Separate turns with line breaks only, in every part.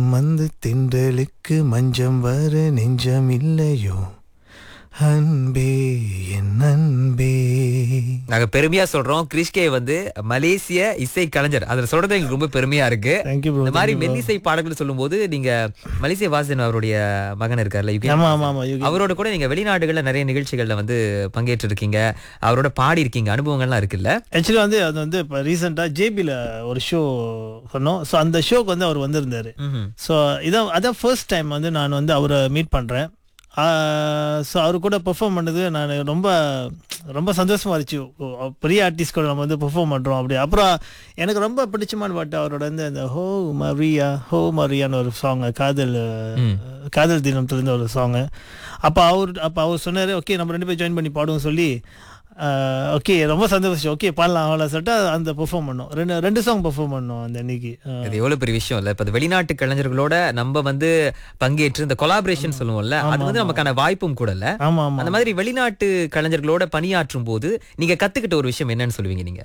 சுமந்து திண்டலுக்கு மஞ்சம் வர நெஞ்சம் இல்லையோ அன்பே என் அன்பே
நாங்க பெருமையா சொல்றோம் கிறிஸ்கே வந்து மலேசிய இசை கலைஞர் அதுல சொல்றது எங்களுக்கு ரொம்ப பெருமையா இருக்கு
தேங்க்யூ ப்ரோ
இந்த மாதிரி மெல்லிசை பாடல்கள் சொல்லும்போது நீங்க மலேசிய வாசன் அவருடைய மகன் இருக்கார்ல யுகேன்
ஆமா ஆமா ஆமா யூகி
அவரோட கூட நீங்க வெளிநாடுகள்ல நிறைய நிகழ்ச்சிகள்ல வந்து பங்கேற்று இருக்கீங்க அவரோட பாடி இருக்கீங்க அனுபவங்கள்லாம் இருக்குல்ல
ஆக்சுவலி வந்து அது வந்து இப்போ ரீசெண்டாக ஜேபியில் ஒரு ஷோ பண்ணோம் ஸோ அந்த ஷோக்கு வந்து அவர் வந்திருந்தார்
ம்ஹும்.
ஸோ இதான் அதான் ஃபர்ஸ்ட் டைம் வந்து நான் வந்து அவரை மீட் பண்ணுறேன் ஸோ அவர் கூட பெர்ஃபார்ம் பண்ணது நான் ரொம்ப ரொம்ப சந்தோஷமா இருந்துச்சு ஓ, பெரிய ஆர்டிஸ்ட் கூட நம்ம வந்து பெர்ஃபார்ம் பண்ணுறோம் அப்படி அப்புறம் எனக்கு ரொம்ப பிடிச்சமான பாட்டு அவரோட வந்து அந்த ஹோ மரியா ஹோ மரியான்னு ஒரு சாங் காதல் காதல் தினத்துலேருந்து ஒரு சாங்கு அப்போ அவர் அப்போ அவர் சொன்னார் ஓகே நம்ம ரெண்டு பேரும் ஜாயின் பண்ணி பாடுவோம் சொல்லி ஓகே ரொம்ப சந்தோஷம் ஓகே பாடலாம் அவ்வளோ சொல்லிட்டு அந்த பெர்ஃபார்ம் பண்ணோம் ரெண்டு ரெண்டு சாங் பெர்ஃபார்ம் பண்ணோம் அந்த அன்னைக்கு அஹ்,
இது எவ்வளவு பெரிய விஷயம் இல்ல இப்ப இந்த வெளிநாட்டு கலைஞர்களோட நம்ம வந்து பங்கேற்று இந்த கொலாபரேஷன் சொல்லுவோம்ல அது வந்து நமக்கான வாய்ப்பும் கூட இல்ல
ஆமா ஆமா
அந்த மாதிரி வெளிநாட்டு கலைஞர்களோட பணியாற்றும் போது நீங்க கத்துக்கிட்ட ஒரு விஷயம் என்னன்னு சொல்லுவீங்க நீங்க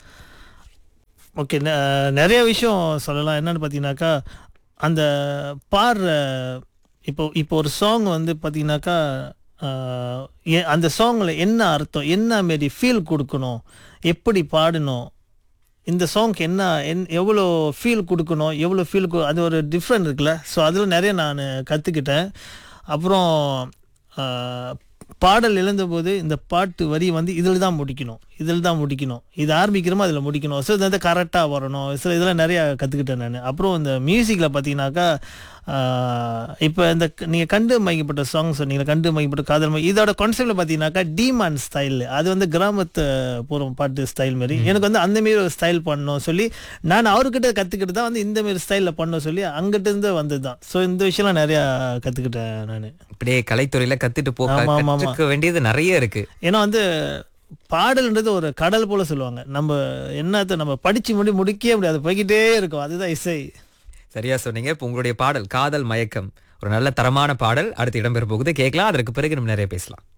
ஓகே நிறைய விஷயம் சொல்லலாம் என்னன்னு பார்த்தீங்கன்னாக்கா அந்த பாடுற இப்போ இப்போ ஒரு சாங் வந்து பார்த்தீங்கன்னாக்கா ஆஹ், எ- அந்த சாங்கில் என்ன அர்த்தம் என்ன மாரி ஃபீல் கொடுக்கணும் எப்படி பாடணும் இந்த சாங்க்கு என்ன என் எவ்வளோ ஃபீல் கொடுக்கணும் எவ்வளோ ஃபீல் அது ஒரு டிஃப்ரெண்ட் இருக்குல்ல ஸோ அதில் நிறைய நான் கற்றுக்கிட்டேன் அப்புறம் ஆஹ், பாடல் எழுந்தபோது இந்த பாட்டு வரி வந்து இதில் தான் முடிக்கணும் இதில் தான் முடிக்கணும் இது ஆரம்பிக்கிறோமோ அதில் முடிக்கணும் ஸோ இது வந்து கரெக்டாக வரணும் சில இதெல்லாம் நிறையா கற்றுக்கிட்டேன் நான் அப்புறம் இந்த மியூசிக்கில் பார்த்தீங்கன்னாக்கா இப்போ இந்த நீங்கள் கண்டு மயக்கப்பட்ட சாங் சொன்னீங்க கண்டு மயக்கப்பட்ட காதல் மய- இதோட கான்செப்டில் பார்த்தீங்கன்னாக்கா டிமான் ஸ்டைல் அது வந்து கிராமத்து போகிற பாட்டு ஸ்டைல் மாதிரி எனக்கு வந்து அந்த மாரி ஒரு ஸ்டைல் பண்ணணும் சொல்லி நான் அவர்கிட்ட கற்றுக்கிட்டு தான் வந்து இந்த மாரி ஸ்டைலில் பண்ண சொல்லி அங்கிட்ட இருந்து வந்தது தான் ஸோ இந்த விஷயம்லாம் நிறையா கற்றுக்கிட்டேன் நான்
இப்படியே கலைத்துறையில கத்துட்டு போக
ஆமா, ஆமா, ஆமா.
கற்றுக்க வேண்டியது நிறைய இருக்கு
ஏன்னா வந்து பாடல்ன்றது ஒரு கடல் போல சொல்லுவாங்க நம்ம என்னத்தை நம்ம படிச்சு முடி முடிக்கவே முடியாது போய்கிட்டே இருக்கும் அதுதான் இசை
சரியா சொன்னீங்க இப்ப உங்களுடைய பாடல் காதல் மயக்கம் ஒரு நல்ல தரமான பாடல் அடுத்து இடம்பெற போகுது கேட்கலாம் அதற்கு பிறகு நம்ம நிறைய பேசலாம்